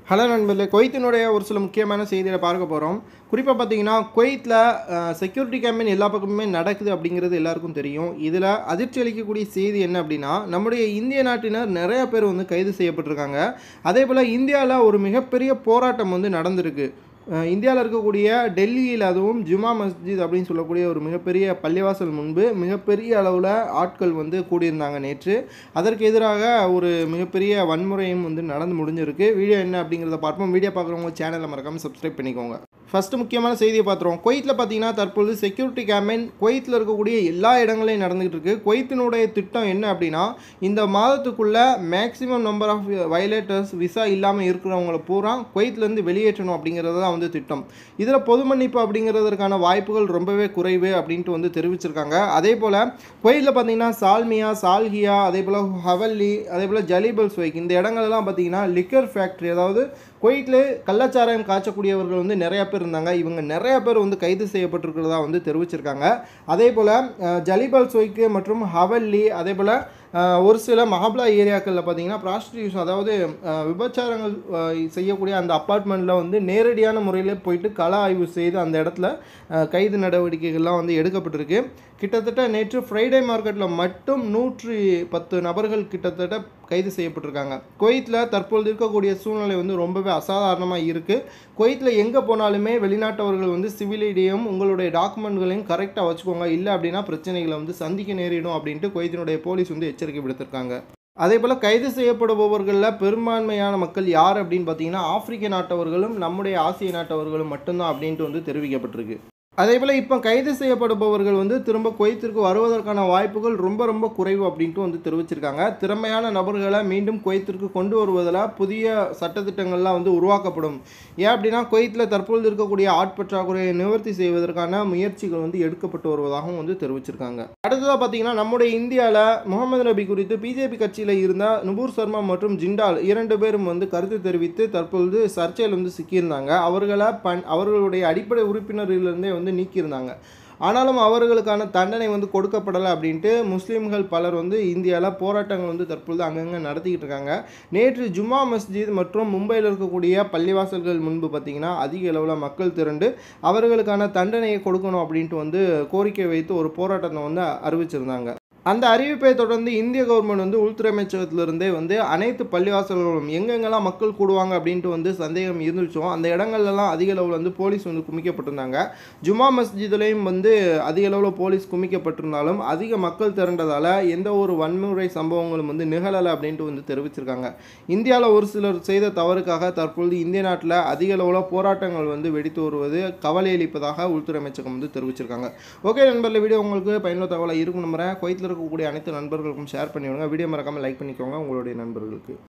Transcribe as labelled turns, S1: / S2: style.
S1: hello நண்பர்களே குவைத்தினுடைய ஒரு சில முக்கியமான செய்திகளை பார்க்க போகிறோம் குறிப்பாக பார்த்தீங்கன்னா குவைத்தில் செக்யூரிட்டி கேம்பெயின் எல்லா பக்கமுமே நடக்குது அப்படிங்கிறது எல்லாருக்கும் தெரியும் இதில் அதிர்ச்சி அளிக்கக்கூடிய செய்தி என்ன அப்படின்னா நம்முடைய இந்திய நாட்டினர் நிறைய பேர் வந்து கைது செய்யப்பட்டிருக்காங்க அதே போல் இந்தியாவில் ஒரு மிகப்பெரிய போராட்டம் வந்து நடந்திருக்கு இந்தியாவில் இருக்கக்கூடிய டெல்லியில் அதுவும் ஜுமா மஸ்ஜித் அப்படின்னு சொல்லக்கூடிய ஒரு மிகப்பெரிய பள்ளிவாசல் முன்பு மிகப்பெரிய அளவில் ஆட்கள் வந்து கூடியிருந்தாங்க நேற்று அதற்கு எதிராக ஒரு மிகப்பெரிய வன்முறையும் வந்து நடந்து முடிஞ்சிருக்கு வீடியோ என்ன அப்படிங்கிறத பார்ப்போம் வீடியோ பார்க்குறவங்க சேனலை மறக்காமல் சப்ஸ்கிரைப் பண்ணிக்கோங்க ஃபஸ்ட்டு முக்கியமான செய்தியை பார்த்துருவோம் குவைத்தில் பார்த்தீங்கன்னா தற்பொழுது செக்யூரிட்டி கேம்பெயின் குவைத்தில் இருக்கக்கூடிய எல்லா இடங்களையும் நடந்துகிட்டு இருக்கு குவைத்தினுடைய திட்டம் என்ன அப்படின்னா இந்த மாதத்துக்குள்ள maximum number of violators visa இல்லாமல் இருக்கிறவங்கள பூரா குவைத்லேருந்து வெளியேற்றணும் அப்படிங்கிறது தான் வந்து திட்டம் இதில் பொது மன்னிப்பு அப்படிங்கிறதுக்கான வாய்ப்புகள் ரொம்பவே குறைவு அப்படின்ட்டு வந்து தெரிவிச்சிருக்காங்க அதே போல் குவைத்தில் பார்த்தீங்கன்னா சால்மியா சால்ஹியா அதே போல் ஹவல்லி அதே போல் ஜலிபல் ஸ்வைக் இந்த இடங்கள்லாம் பார்த்தீங்கன்னா லிக்கர் ஃபேக்ட்ரி அதாவது குவைத்தில் கள்ளச்சாராயம் காய்ச்சக்கூடியவர்கள் வந்து நிறைய பேர் இருந்தாங்க இவங்க நிறைய பேர் வந்து கைது செய்யப்பட்டிருக்கிறதா வந்து தெரிவிச்சிருக்காங்க அதே போல் ஜலிபல் ஸ்வைக்கு மற்றும் ஹவல்லி அதே போல் ஒரு சில மஹாப்லா ஏரியாக்களில் பார்த்தீங்கன்னா ப்ராஸ்டியூஷன் அதாவது விபச்சாரங்கள் செய்யக்கூடிய அந்த அப்பார்ட்மெண்ட்டில் வந்து நேரடியான முறையில் போயிட்டு கள ஆய்வு செய்து அந்த இடத்துல கைது நடவடிக்கைகள்லாம் வந்து எடுக்கப்பட்டிருக்கு கிட்டத்தட்ட நேற்று ஃப்ரைடே மார்க்கெட்டில் மட்டும் நூற்றி பத்து நபர்கள் கிட்டத்தட்ட கைது செய்யப்பட்டிருக்காங்க குவைத்தில் தற்பொழுது இருக்கக்கூடிய சூழ்நிலை வந்து ரொம்பவே அசாதாரணமாக இருக்குது குவைத்தில் எங்கே போனாலுமே வெளிநாட்டவர்கள் வந்து சிவில் ஐடியும் உங்களுடைய டாக்குமெண்ட்களையும் கரெக்டாக வச்சுக்கோங்க இல்லை அப்படின்னா பிரச்சனைகளை வந்து சந்திக்க நேரிடும் அப்படின்ட்டு குவைத்தினுடைய போலீஸ் வந்து எச்சரிக்கை விடுத்திருக்காங்க அதே போல் கைது செய்யப்படுபவர்களில் பெரும்பான்மையான மக்கள் யார் அப்படின்னு பார்த்தீங்கன்னா ஆப்பிரிக்க நாட்டவர்களும் நம்முடைய ஆசிய நாட்டவர்களும் மட்டும்தான் அப்படின்ட்டு வந்து தெரிவிக்கப்பட்டிருக்கு அதே போல் இப்போ கைது செய்யப்படுபவர்கள் வந்து திரும்ப குவைத்திற்கு வருவதற்கான வாய்ப்புகள் ரொம்ப ரொம்ப குறைவு அப்படின்ட்டு வந்து தெரிவிச்சிருக்காங்க திறமையான நபர்களை மீண்டும் குவைத்திற்கு கொண்டு வருவதில் புதிய சட்டத்திட்டங்கள்லாம் வந்து உருவாக்கப்படும் ஏன் அப்படின்னா குவைத்தில் தற்பொழுது இருக்கக்கூடிய ஆட்பற்றாக்குறையை நிவர்த்தி செய்வதற்கான முயற்சிகள் வந்து எடுக்கப்பட்டு வருவதாகவும் வந்து தெரிவிச்சிருக்காங்க அடுத்ததாக பார்த்தீங்கன்னா நம்முடைய இந்தியாவில் முகமது நபி குறித்து பிஜேபி கட்சியில் இருந்த நுபூர் சர்மா மற்றும் ஜிண்டால் இரண்டு பேரும் வந்து கருத்து தெரிவித்து தற்பொழுது சர்ச்சையில் வந்து சிக்கியிருந்தாங்க அவர்களை பண் அவர்களுடைய அடிப்படை உறுப்பினரிலிருந்தே வந்து நீக்கியிருந்தாங்க ஆனாலும் அவர்களுக்கான தண்டனை வந்து கொடுக்கப்படலை அப்படின்ட்டு முஸ்லீம்கள் பலர் வந்து இந்தியாவில் போராட்டங்கள் வந்து தற்பொழுது அங்கங்கே நடத்திக்கிட்டு இருக்காங்க நேற்று ஜும்மா மஸ்ஜித் மற்றும் மும்பையில் இருக்கக்கூடிய பள்ளிவாசல்கள் முன்பு பார்த்திங்கன்னா அதிக அளவில் மக்கள் திரண்டு அவர்களுக்கான தண்டனையை கொடுக்கணும் அப்படின்ட்டு வந்து கோரிக்கை வைத்து ஒரு போராட்டத்தை வந்து அறிவிச்சிருந்தாங்க அந்த அறிவிப்பை தொடர்ந்து இந்திய கவர்மெண்ட் வந்து உள்துறை அமைச்சகத்திலிருந்தே வந்து அனைத்து பள்ளிவாசல்களும் எங்கெங்கெல்லாம் மக்கள் கூடுவாங்க அப்படின்ட்டு வந்து சந்தேகம் இருந்துச்சோ அந்த இடங்கள்லாம் அதிக அளவில் வந்து போலீஸ் வந்து குமிக்கப்பட்டிருந்தாங்க ஜுமா மஸ்ஜிதுலேயும் வந்து அதிக அளவில் போலீஸ் குமிக்கப்பட்டிருந்தாலும் அதிக மக்கள் திரண்டதால் எந்த ஒரு வன்முறை சம்பவங்களும் வந்து நிகழலை அப்படின்ட்டு வந்து தெரிவிச்சிருக்காங்க இந்தியாவில் ஒரு சிலர் செய்த தவறுக்காக தற்பொழுது இந்திய நாட்டில் அதிக அளவில் போராட்டங்கள் வந்து வெடித்து வருவது கவலை அளிப்பதாக உள்துறை அமைச்சகம் வந்து தெரிவிச்சிருக்காங்க ஓகே நண்பர்கள் வீடியோ உங்களுக்கு பயனுள்ள தகவலாக இருக்கும் நம்புறேன் குவைத்தில் இருக்கக்கூடிய அனைத்து நண்பர்களுக்கும் ஷேர் பண்ணி விடுங்க வீடியோ மறக்காமல் லைக் பண்ணிக்கோங்க உங்களுடைய நண்பர்களுக்கு